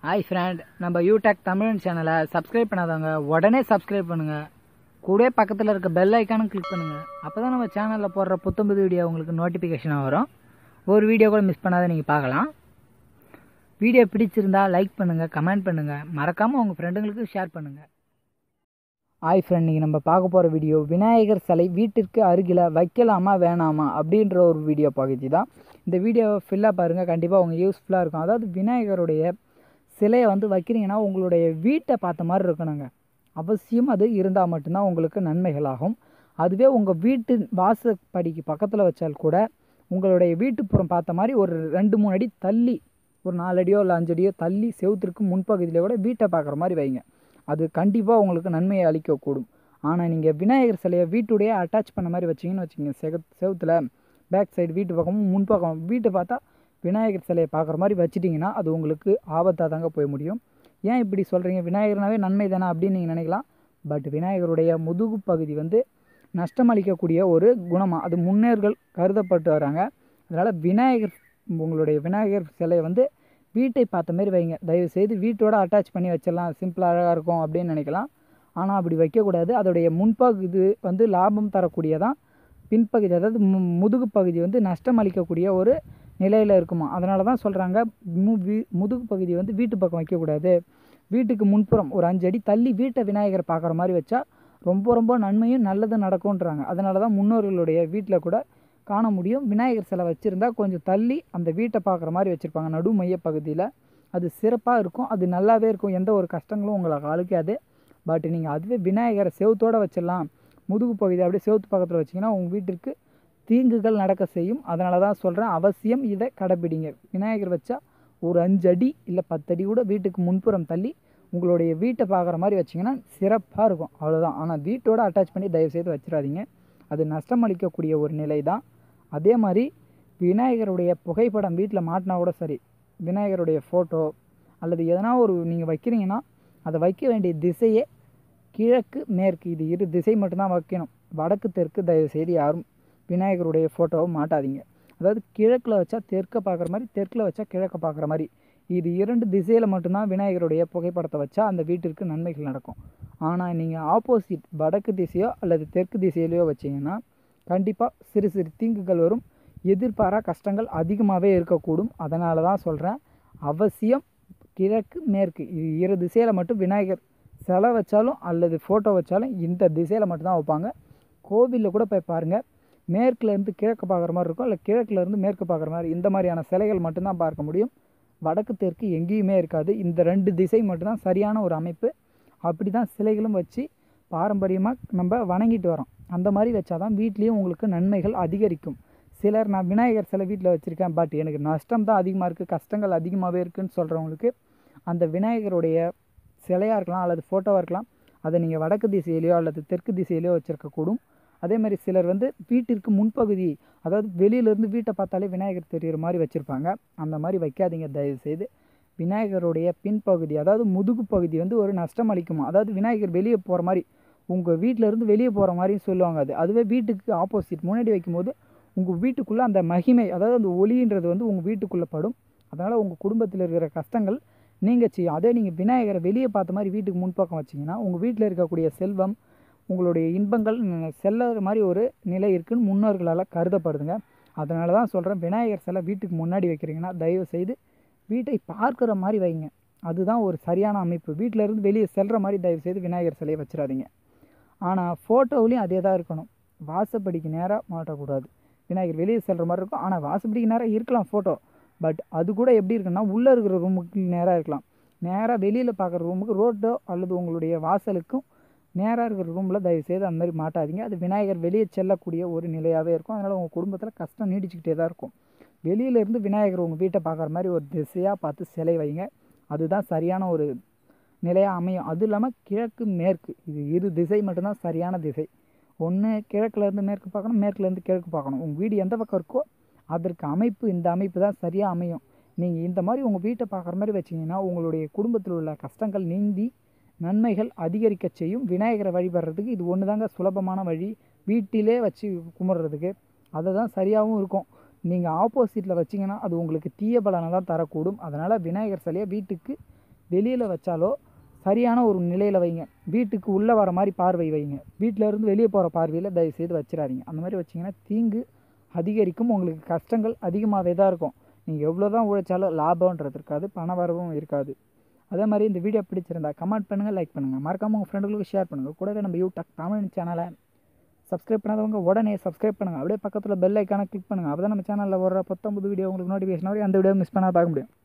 hi friend நம்ம யூடெக் தமிழன் சேனலை சப்ஸ்கிரைப் பண்ணாதவங்க உடனே சப்ஸ்கிரைப் பண்ணுங்க கூடவே பக்கத்தில் இருக்க பெல் ஐக்கானும் கிளிக் பண்ணுங்க அப்போ தான் நம்ம சேனலில் போடுற புத்தம்புது வீடியோ உங்களுக்கு நோட்டிஃபிகேஷனாக வரும் ஒரு வீடியோ கூட மிஸ் பண்ணாத நீங்கள் பார்க்கலாம் வீடியோ பிடிச்சிருந்தா லைக் பண்ணுங்கள் கமெண்ட் பண்ணுங்கள் மறக்காமல் உங்கள் ஃப்ரெண்டுங்களுக்கு ஷேர் பண்ணுங்கள் ஹாய் ஃப்ரெண்ட் நீங்கள் நம்ம பார்க்க போகிற வீடியோ விநாயகர் சிலை வீட்டிற்கு அருகில் வைக்கலாமா வேணாமா அப்படின்ற ஒரு வீடியோ பகுதி தான் இந்த வீடியோவை ஃபில்லாக பாருங்கள் கண்டிப்பாக உங்களுக்கு யூஸ்ஃபுல்லாக இருக்கும் அதாவது விநாயகருடைய சிலையை வந்து வைக்கிறீங்கன்னா உங்களுடைய வீட்டை பார்த்த மாதிரி இருக்கணுங்க அவசியம் அது இருந்தால் மட்டும்தான் உங்களுக்கு நன்மைகளாகும் அதுவே உங்கள் வீட்டு வாசப்படிக்கு பக்கத்தில் வச்சால் கூட உங்களுடைய வீட்டுப்புறம் பார்த்த மாதிரி ஒரு ரெண்டு மூணு அடி தள்ளி ஒரு நாலு அடியோ இல்லை அஞ்சு அடியோ தள்ளி செவுத்திற்கு முன்பகுதியிலே கூட வீட்டை பார்க்குற மாதிரி வைங்க அது கண்டிப்பாக உங்களுக்கு நன்மையை அளிக்கக்கூடும் ஆனால் நீங்கள் விநாயகர் சிலையை வீட்டுடைய அட்டாச் பண்ண மாதிரி வச்சிங்கன்னு வச்சுக்கோங்க செக செவுத்தில் பேக் சைடு வீட்டு பக்கமும் முன்பக்கம் வீட்டை பார்த்தா விநாயகர் சிலையை பார்க்குற மாதிரி வச்சிட்டிங்கன்னா அது உங்களுக்கு ஆபத்தாக தாங்க போய் முடியும் ஏன் இப்படி சொல்கிறீங்க விநாயகர்னாவே நன்மை தானே அப்படின்னு நீங்கள் நினைக்கலாம் பட் விநாயகருடைய முதுகு பகுதி வந்து நஷ்டம் அளிக்கக்கூடிய ஒரு குணமாக அது முன்னேர்கள் கருதப்பட்டு வராங்க அதனால் விநாயகர் உங்களுடைய விநாயகர் சிலையை வந்து வீட்டை பார்த்த மாதிரி வைங்க தயவு செய்து வீட்டோட அட்டாச் பண்ணி வச்சிடலாம் சிம்பிளாக அழகாக இருக்கும் அப்படின்னு நினைக்கலாம் ஆனால் அப்படி வைக்கக்கூடாது அதோடைய முன்பகுதி வந்து லாபம் தரக்கூடியதான் பின்பகுதி அதாவது மு முதுகு பகுதி வந்து நஷ்டம் அளிக்கக்கூடிய ஒரு நிலையில் இருக்குமா அதனால தான் சொல்கிறாங்க மு வீ- முதுகு பகுதி வந்து வீட்டு பக்கம் வைக்கக்கூடாது வீட்டுக்கு முன்புறம் ஒரு அஞ்சு அடி தள்ளி வீட்டை விநாயகரை பார்க்குற மாதிரி வச்சா ரொம்ப ரொம்ப நன்மையும் நல்லது நடக்கும்ன்றாங்க அதனால தான் முன்னோர்களுடைய வீட்டில் கூட காண முடியும் விநாயகர் சிலை வச்சுருந்தா கொஞ்சம் தள்ளி அந்த வீட்டை பார்க்குற மாதிரி வச்சுருப்பாங்க நடு மைய பகுதியில் அது சிறப்பாக இருக்கும் அது நல்லாவே இருக்கும் எந்த ஒரு கஷ்டங்களும் உங்களுக்கு அழுக்காது பட் நீங்கள் அதுவே விநாயகரை செவுத்தோடு வச்சிடலாம் முதுகு பகுதி அப்படியே செவுத்து பக்கத்தில் வச்சிங்கன்னா உங்கள் வீட்டிற்கு தீங்குகள் நடக்க செய்யும் அதனால தான் சொல்கிறேன் அவசியம் இதை கடைப்பிடிங்க விநாயகர் வச்சா ஒரு அஞ்சு அடி இல்லை பத்தடி கூட வீட்டுக்கு முன்புறம் தள்ளி உங்களுடைய வீட்டை பார்க்குற மாதிரி வச்சிங்கன்னா சிறப்பாக இருக்கும் அவ்வளோதான் ஆனால் வீட்டோட அட்டாச் பண்ணி தயவுசெய்து வச்சிடாதீங்க அது நஷ்டம் அளிக்கக்கூடிய ஒரு நிலை தான் அதே மாதிரி விநாயகருடைய புகைப்படம் வீட்டில் மாட்டினா கூட சரி விநாயகருடைய ஃபோட்டோ அல்லது எதனா ஒரு நீங்கள் வைக்கிறீங்கன்னா அதை வைக்க வேண்டிய திசையே கிழக்கு மேற்கு இது இரு திசை மட்டும்தான் வைக்கணும் வடக்கு தெற்கு தயவு செய்து யாரும் விநாயகருடைய ஃபோட்டோவை மாட்டாதீங்க அதாவது கிழக்கில் வச்சா தெற்க பார்க்குற மாதிரி தெற்கில் வச்சா கிழக்க பார்க்குற மாதிரி இது இரண்டு திசையில் மட்டும்தான் விநாயகருடைய புகைப்படத்தை வச்சா அந்த வீட்டிற்கு நன்மைகள் நடக்கும் ஆனால் நீங்கள் ஆப்போசிட் வடக்கு திசையோ அல்லது தெற்கு திசையிலையோ வச்சீங்கன்னா கண்டிப்பாக சிறு சிறு தீங்குகள் வரும் எதிர்பாரா கஷ்டங்கள் அதிகமாகவே இருக்கக்கூடும் அதனால தான் சொல்கிறேன் அவசியம் கிழக்கு மேற்கு இது இரு திசையில் மட்டும் விநாயகர் சிலை வச்சாலும் அல்லது ஃபோட்டோ வச்சாலும் இந்த திசையில் மட்டும்தான் வைப்பாங்க கோவிலில் கூட போய் பாருங்கள் மேற்குலேருந்து கிழக்கு பார்க்குற மாதிரி இருக்கும் இல்லை கிழக்குலேருந்து மேற்கு பார்க்குற மாதிரி இந்த மாதிரியான சிலைகள் மட்டும்தான் பார்க்க முடியும் வடக்கு தெற்கு எங்கேயுமே இருக்காது இந்த ரெண்டு திசை மட்டும்தான் சரியான ஒரு அமைப்பு அப்படி தான் சிலைகளும் வச்சு பாரம்பரியமாக நம்ம வணங்கிட்டு வரோம் அந்த மாதிரி வச்சாதான் வீட்லேயும் உங்களுக்கு நன்மைகள் அதிகரிக்கும் சிலர் நான் விநாயகர் சிலை வீட்டில் வச்சுருக்கேன் பட் எனக்கு நஷ்டம் தான் அதிகமாக இருக்குது கஷ்டங்கள் அதிகமாகவே இருக்குதுன்னு சொல்கிறவங்களுக்கு அந்த விநாயகருடைய சிலையாக இருக்கலாம் அல்லது ஃபோட்டோவாக இருக்கலாம் அதை நீங்கள் வடக்கு திசையிலையோ அல்லது தெற்கு திசையிலையோ வச்சுருக்கக்கூடும் அதே மாதிரி சிலர் வந்து வீட்டிற்கு முன்பகுதி அதாவது வெளியிலேருந்து வீட்டை பார்த்தாலே விநாயகர் தெரிகிற மாதிரி வச்சுருப்பாங்க அந்த மாதிரி வைக்காதீங்க தயவு செய்து விநாயகருடைய பின்பகுதி அதாவது முதுகு பகுதி வந்து ஒரு நஷ்டம் அளிக்குமா அதாவது விநாயகர் வெளியே போகிற மாதிரி உங்கள் வீட்டிலேருந்து வெளியே போகிற மாதிரியும் சொல்லுவாங்க அது அதுவே வீட்டுக்கு ஆப்போசிட் முன்னாடி வைக்கும்போது உங்கள் வீட்டுக்குள்ளே அந்த மகிமை அதாவது அந்த ஒளின்றது வந்து உங்கள் வீட்டுக்குள்ளே படும் அதனால் உங்கள் குடும்பத்தில் இருக்கிற கஷ்டங்கள் நீங்கள் செய்யும் அதே நீங்கள் விநாயகரை வெளியே பார்த்த மாதிரி வீட்டுக்கு முன்பக்கம் வச்சிங்கன்னா உங்கள் வீட்டில் இருக்கக்கூடிய செல்வம் உங்களுடைய இன்பங்கள் ந- செல்லுற மாதிரி ஒரு நிலை இருக்குன்னு முன்னோர்களால் கருதப்படுதுங்க அதனால தான் சொல்கிறேன் விநாயகர் சிலை வீட்டுக்கு முன்னாடி வைக்கிறீங்கன்னா தயவு செய்து வீட்டை பார்க்குற மாதிரி வைங்க அதுதான் ஒரு சரியான அமைப்பு வீட்டில் இருந்து வெளியே செல்கிற மாதிரி தயவு செய்து விநாயகர் சிலையை வச்சிடாதீங்க ஆனால் ஃபோட்டோவிலையும் அதே தான் இருக்கணும் வாசப்படிக்கு நேராக மாட்டக்கூடாது விநாயகர் வெளியே செல்கிற மாதிரி இருக்கும் ஆனால் வாசப்படிக்கு நேராக இருக்கலாம் ஃபோட்டோ பட் அது கூட எப்படி இருக்குன்னா உள்ளே இருக்கிற ரூமுக்கு நேராக இருக்கலாம் நேராக வெளியில் பார்க்குற ரூமுக்கு ரோட்டோ அல்லது உங்களுடைய வாசலுக்கும் நேராக இருக்கிற ரூமில் தயவு செய்து அந்த மாதிரி மாட்டாதீங்க அது விநாயகர் வெளியே செல்லக்கூடிய ஒரு நிலையாகவே இருக்கும் அதனால் உங்கள் குடும்பத்தில் கஷ்டம் நீடிச்சுக்கிட்டே தான் இருக்கும் வெளியில இருந்து விநாயகர் உங்கள் வீட்டை பார்க்குற மாதிரி ஒரு திசையாக பார்த்து சிலை வைங்க அதுதான் சரியான ஒரு நிலையாக அமையும் அது இல்லாமல் கிழக்கு மேற்கு இது இரு திசை மட்டும்தான் சரியான திசை ஒன்று கிழக்குலேருந்து மேற்கு பார்க்கணும் மேற்குலேருந்து கிழக்கு பார்க்கணும் உங்கள் வீடு எந்த பக்கம் இருக்கோ அதற்கு அமைப்பு இந்த அமைப்பு தான் சரியாக அமையும் நீங்கள் இந்த மாதிரி உங்கள் வீட்டை பார்க்குற மாதிரி வச்சீங்கன்னா உங்களுடைய குடும்பத்தில் உள்ள கஷ்டங்கள் நீந்தி நன்மைகள் அதிகரிக்க செய்யும் விநாயகரை வழிபடுறதுக்கு இது ஒன்று தாங்க சுலபமான வழி வீட்டிலே வச்சு கும்பிட்றதுக்கு அதுதான் சரியாகவும் இருக்கும் நீங்கள் ஆப்போசிட்டில் வச்சிங்கன்னா அது உங்களுக்கு தீய பலனை தான் தரக்கூடும் அதனால் விநாயகர் சிலையை வீட்டுக்கு வெளியில் வச்சாலோ சரியான ஒரு நிலையில் வைங்க வீட்டுக்கு உள்ளே வர மாதிரி பார்வை வைங்க வீட்டில் இருந்து வெளியே போகிற பார்வையில் தயவுசெய்து வச்சிடாதீங்க அந்த மாதிரி வச்சிங்கன்னா தீங்கு அதிகரிக்கும் உங்களுக்கு கஷ்டங்கள் அதிகமாகவே தான் இருக்கும் நீங்கள் எவ்வளோ தான் உழைச்சாலும் லாபம்ன்றது இருக்காது பண வரவும் இருக்காது அதே மாதிரி இந்த வீடியோ பிடிச்சிருந்தா கமெண்ட் பண்ணுங்கள் லைக் பண்ணுங்கள் மறக்காமல் உங்கள் ஃப்ரெண்டுகளுக்கு ஷேர் பண்ணுங்கள் கூடவே நம்ம யூடியூப் தமிழ் சேனலை சப்ஸ்கிரைப் பண்ணாதவங்க உடனே சப்ஸ்கிரைப் பண்ணுங்கள் அப்படியே பக்கத்தில் பெல் ஐக்கானை கிளிக் பண்ணுங்கள் அப்போ தான் நம்ம சேனலில் வர பத்தொம்பது வீடியோ உங்களுக்கு நோட்டிஃபிகேஷன் வரையும் அந்த வீடியோ மிஸ் பண்ணால் பார்க்க முடியும்